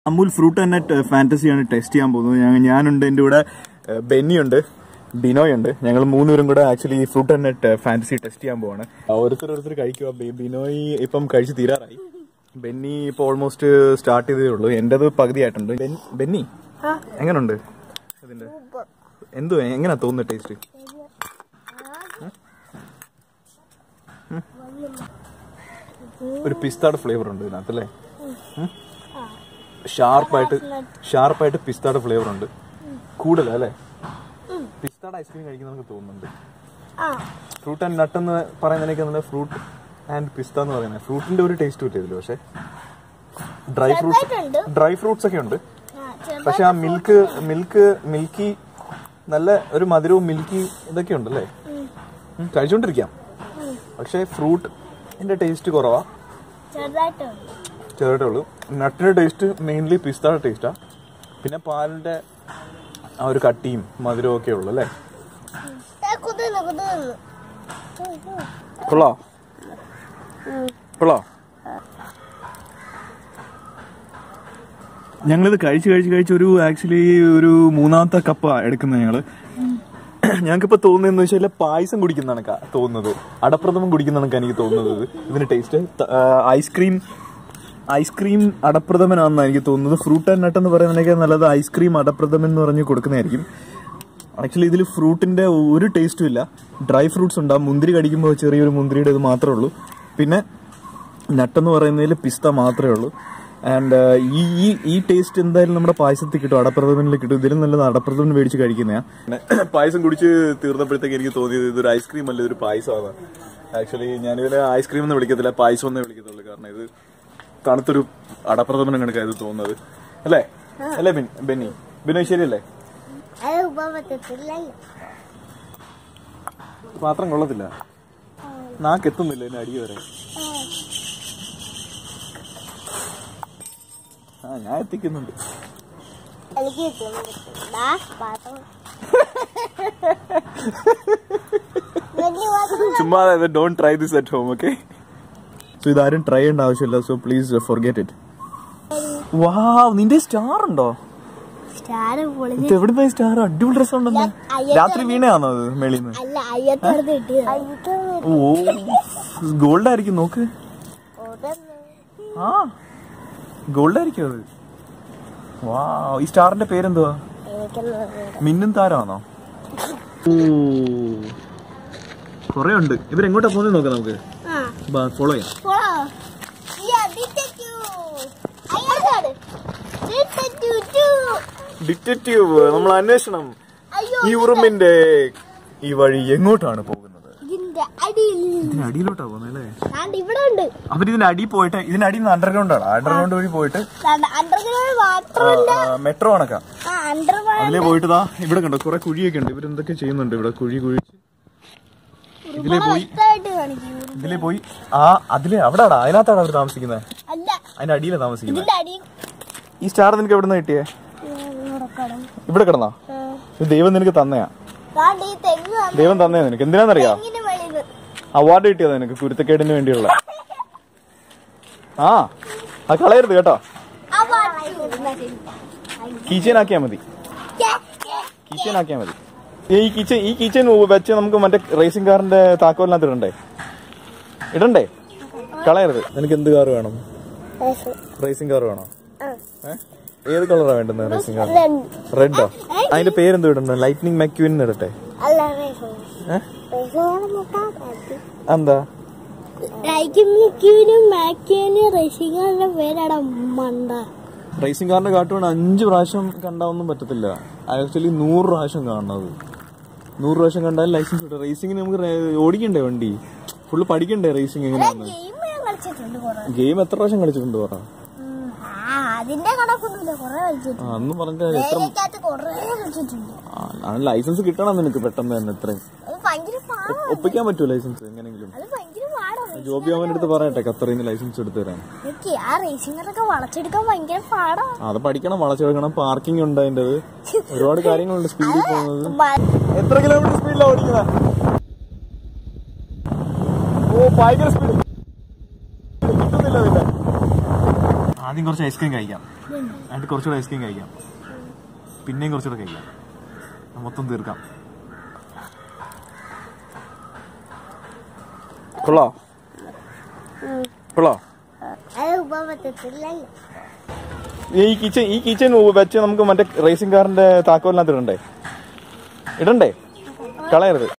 Amul fruit and nut ഫാന്റസിയാണ് test ചെയ്യാൻ പോകുന്നത് ഞാൻ- ഞാനുണ്ട് എൻ്റെ കൂടെ ഏഹ്, ബെന്നിയുണ്ട് ബിനോയ് ഉണ്ട് ഞങ്ങൾ മൂന്നുപേരും കൂടെ actually fruit and nut fantasy test ചെയ്യാൻ പോവാണ് ഓരോരുത്തർ ഓരോരുത്തർ കഴിക്കുക ബി- ബിനോയ് ഇപ്പം കഴിച്ച് തീരാറായി ബെന്നി ഇപ്പൊ ഓൾമോസ്റ്റ് സ്റ്റാർട്ട് ചെയ്തേ ഉള്ളൂ എന്റേത് പകുതിയായിട്ടുണ്ട് ബെൻ- ബെന്നി എങ്ങനുണ്ട് ഇതിന്റെ എന്തോ എങ്ങനെയാ തോന്നുന്നത് ടേസ്റ്റ് ഒരു പിസ്താട് ഫ്ലേവർ ഉണ്ട് ഇതിനകത്തല്ലേ ഷാർപ്പായിട്ട് ഷാർപ്പായിട്ട് പിസ്താട് ഫ്ലേവർ ഉണ്ട് കൂടുതലാ അല്ലേ പിസ്താട് ഐസ്ക്രീം കഴിക്കുന്ന നമുക്ക് തോന്നുന്നുണ്ട് ഫ്രൂട്ട് ആൻഡ് നട്ട് എന്ന് പറയുന്നതിനൊക്കെ നമ്മുടെ ഫ്രൂട്ട് ആൻഡ് പിസ്ത എന്ന് പറയുന്നത് ഫ്രൂട്ടിന്റെ ഒരു ടേസ്റ്റ് കിട്ടിയതില്ല പക്ഷെ ഡ്രൈ ഫ്രൂട്ട്സ് ഡ്രൈ ഫ്രൂട്ട്സ് ഒക്കെ ഉണ്ട് പക്ഷെ ആ മിൽക്ക് മിൽക്ക് മിൽക്കി നല്ല ഒരു മധുരവും മിൽക്കി ഇതൊക്കെ ഉണ്ട് അല്ലേ ഉം, കഴിച്ചോണ്ടിരിക്കാം പക്ഷെ ഫ്രൂട്ടിന്റെ ടേസ്റ്റ് കുറവാ ചെറുതായിട്ടുണ്ട് ചെറുതേ ഉള്ളൂ നട്ടിന്റെ ടേസ്റ്റ് മെയിൻലി പിസ്തയുടെ ടേസ്റ്റാ പിന്നെ പാലിന്റെ ആ ഒരു കട്ടിയും മധുരവും ഒക്കെ ഉള്ളു അല്ലേ കുതിർന്ന് കുതിർന്ന് കൊള്ളാ കൊള്ളാ ഞങ്ങളിത് കഴിച്ച് കഴിച്ച് കഴിച്ച് ഒരു ആക്ച്വലി ഒരു മൂന്നാമത്തെ കപ്പ എടുക്കുന്നത് ഞങ്ങള് ഞങ്ങൾക്കിപ്പോ തോന്നുന്നതെന്ന് വെച്ചാൽ പായസം കുടിക്കുന്നതാണ് ക- തോന്നുന്നത് അടപ്രഥമം കുടിക്കുന്നതാണ് എനിക്ക് തോന്നുന്നത് ഇത്. ഇതിന്റെ ടേസ്റ്റ് ഐസ്ക്രീം ഐസ്ക്രീം അടപ്രഥമനാണെന്ന് എനിക്ക് തോന്നുന്നത് ഫ്രൂട്ട് ആൻഡ് നട്ട് എന്ന് പറയുന്നതിനൊക്കെ നല്ലത് ഐസ്ക്രീം അടപ്രഥമൻ എന്ന് പറഞ്ഞ് കൊടുക്കുന്നതായിരിക്കും ആക്ച്വലി ഇതിൽ ഫ്രൂട്ടിന്റെ ഒരു ടേസ്റ്റും ഇല്ല ഡ്രൈ ഫ്രൂട്ട്സ് ഉണ്ടാവും മുന്തിരി കടിക്കുമ്പോൾ ചെറിയൊരു മുന്തിരിയുടെ ഇത് മാത്രമേ ഉള്ളൂ പിന്നെ നട്ടെന്ന് പറയുന്നതിൽ പിസ്ത മാത്രമേ ഉള്ളൂ ആൻഡ് ഈ ഈ ഈ ടേസ്റ്റ് എന്തായാലും നമ്മുടെ പായസത്തിൽ കിട്ടും അടപ്രഥമനിൽ കിട്ടും ഇതിലും നല്ലത് അടപ്രഥമൻ മേടിച്ച് കഴിക്കുന്നതാ പായസം കുടിച്ച് തീർന്നപ്പോഴത്തേക്ക് എനിക്ക് തോന്നിയത് ഇതൊരു ഐസ്ക്രീം അല്ല ഇതൊരു പായസമാണ് ആക്ച്വലി ഞാനിതിനെ ഐസ്ക്രീം എന്ന് വിളിക്കത്തില്ല പായസം എന്നേ വിളിക്കത്തുള്ളൂ കാരണം ഇത് തണുത്തൊരു അടപ്രഥമനം കണക്കാണ് ഇത് തോന്നുന്നത് അല്ലേ അല്ലേ ബിൻ ബെന്നി ബിനോയ് ശരിയല്ലേ അത് ഉപ്പാൻ പറ്റത്തില്ലല്ലോ പാത്രം കൊള്ളത്തില്ല നാക്കെത്തുന്നില്ല എന്നെ അടി വരെ ആ ഞാൻ എത്തിക്കുന്നുണ്ട് എനിക്ക് കിട്ടുന്നു ദാ പാത്രം വലിയ പാത്രം ചുമ്മാ don't try this at home okay so ഇതാരും ട്രൈ ചെയ്യേണ്ട ആവശ്യമില്ല so please forget it wow നിന്റെ സ്റ്റാർ ഉണ്ടോ സ്റ്റാർ പൊളിഞ്ഞ് ഇത് എവിടുന്ന സ്റ്റാർ അടിപൊളി ഡ്രസ് ഉണ്ടല്ലോ അയ്യത്ത് രാത്രി വീണയാണോ അത് മേളിന്ന് അല്ല അയ്യത്തോടത്ത് കിട്ടിയത് ഓ ഗോൾഡ് ആയിരിക്കും നോക്ക് ആ ഗോൾഡ് ആയിരിക്കും അത് വാ ഈ സ്റ്റാറിന്റെ പേരെന്തുവാ മിന്നും താരാണോ കൊറേ ഉണ്ട് ഇവരെങ്ങോട്ടാ പോകുന്നത് നോക്കാം നമുക്ക് ഫോളോ ചെയ്യാം ഡിറ്റക്റ്റീവ് നമ്മൾ അന്വേഷണം അയ്യോ ഈ ഉറുമ്പിന്റെ ഈ വഴി എങ്ങോട്ടാണ് പോകുന്നത് ഇതിന്റെ അടിയിൽ ഇതിന് അടിയിലോട്ടാ പോകുന്നത് അല്ലേ ദാണ്ട് ഇവിടെ ഉണ്ട് അവരിതിന്റെ അടി പോയിട്ട് ഇതിന്റെ അടിയിൽ നിന്ന് അണ്ടർഗ്രൗണ്ട് ആണ് അണ്ടർഗ്രൗണ്ട് വഴി പോയിട്ട് അണ്ടർഗ്രൗണ്ട് മാത്രമല്ല മെട്രോ കണക്കാം ആ അണ്ടർഗ്രൗണ്ട് അതിലേ പോയിട്ട് ദാ ഇവിടെ കണ്ടോ കുറെ കുഴിയൊക്കെ ഉണ്ട് ഇവരെന്തൊക്കെ ചെയ്യുന്നുണ്ട് ഇവിടെ കുഴി കുഴിച്ച് ഇതിലേ പോയി ഇഷ്ടമായിട്ട് കാണിക്കും ഇതിലേ പോയി ആ അതിലെ അവിടെ അതിനകത്താണ് അവർ താമസിക്കുന്നത് അല്ല അതിന്റെ അടിയിലാണ് താമസിക്കുന്നത് ഇതിന്റെ അടി ഈ സ്റ്റാർ നിനക്ക് എവിടെ നിന്ന് കിട്ടിയേ ഇവിടെ കിടന്നാ ഇത് ദൈവം നിനക്ക് തന്നെയാ ദാണ്ട് ഈ തെങ്ങ് വന്ന് ദൈവം തന്നേ നിനക്ക് എന്തിനാന്നറിയാ തെങ്ങിന് വെളിയിൽ അവാർഡ് കിട്ടിയതാ നിനക്ക് കുരുത്തക്കേടിന് വേണ്ടിയുള്ള ആ അത് കളയരുത് കേട്ടോ കീച്ചൻ ആക്കിയാ മതി കീച്ചൻ ആക്കിയാ മതി ഈ കിച്ചൻ ഈ കിച്ചൻ വെച്ച് നമുക്ക് മറ്റേ റേസിംഗ് കാറിന്റെ താക്കോലിനകത്ത് ഇടണ്ടേ ഇടണ്ടേ കളയരുത് നിനക്ക് എന്ത് കാർ വേണം റേസിംഗ് കാർ വേണോ ഏ? ഏത് കളറാ വേണ്ടുന്നത് റേസിംഗ് കാർ റെഡോ അതിന്റെ പേരെന്തോ ഇടണ്ടോ ലൈറ്റ്നിങ് മെക്യൂൻ ഇടട്ടെ അല്ല ഏഹ് എന്താ റൈക്കിനും മാക്കിയനും റേസിംഗിന്റെ പേരാണ് മണ്ട റേസിംഗ് കാറിന്റെ കാട്ടുകൊണ്ട് അഞ്ച് പ്രാവശ്യം കണ്ടാവൊന്നും പറ്റത്തില്ല ആക്ച്വലി നൂറ് പ്രാവശ്യം കാണണത് നൂറ് പ്രാവശ്യം കണ്ടാൽ ലൈസൻസ് കിട്ടും റേസിംഗിന് നമുക്ക് റേ- ഓടിക്കണ്ടേ വണ്ടി ഫുള്ള് പഠിക്കണ്ടേ റേസിംഗ് എങ്ങനെയാന്ന് ഗെയിം ഞാൻ കളിച്ചിട്ടുണ്ട് കുറെ ഗെയിം എത്ര പ്രാവശ്യം കളിച്ചിട്ടുണ്ട് പറ ആ അതിന്റെ കണക്കൊന്നുമില്ല കുറെ കളിച്ചിട്ടുണ്ട് ആ, അന്ന് പറഞ്ഞ എത്ര ഇതിനകത്ത് കുറെ കളിച്ചിട്ടുണ്ട് ആ, ലൈസൻസ് കിട്ടണം നിനക്ക് പെട്ടെന്ന് തന്നെ എത്രയും അത് ഭയങ്കര പാടാണ് ഒപ്പിക്കാൻ പറ്റുമോ ലൈസൻസ് എങ്ങനെയെങ്കിലും അത് ഭയങ്കര പാടാണ് ജോബി അവന്റെ അടുത്ത് പറയട്ടെ ഖത്തറിൽ നിന്ന് ലൈസൻസ് എടുത്തു തരാൻ എനിക്ക് ആ റേസിംഗറൊക്കെ വളച്ചെടുക്കാൻ ഭയങ്കര പാടാണ് ആ, അത് പഠിക്കണം വളച്ചെടുക്കണം പാർക്കിംഗ് ഉണ്ട് അതിന്റെ ഒരുപാട് കാര്യങ്ങളുണ്ട് സ്പീഡിൽ പോകുന്നത് എത്ര കിലോമീറ്റർ സ്പീഡിലാണ് ഓടിക്കുന്നത് ഓ ഭയങ്കര സ്പീഡ് കിട്ടുന്നില്ല പിന്നെ ആദ്യം കുറച്ച് ഐസ്ക്രീം കഴിക്കാം എന്നിട്ട് കുറച്ചുകൂടെ ഐസ്ക്രീം കഴിക്കാം പിന്നെയും കുറച്ചുകൂടെ കഴിക്കാം അത് മൊത്തം തീർക്കാം കൊള്ളോ കൊള്ളോ അത് ഉപ പറ്റത്തില്ലല്ലോ ഈ കിച്ചൺ ഈ കിച്ചൺ വെച്ച് നമുക്ക് മറ്റേ റേസിംഗ് കാറിന്റെ താക്കോലിനകത്ത് ഇടണ്ടേ ഇടണ്ടേ കളയരുത്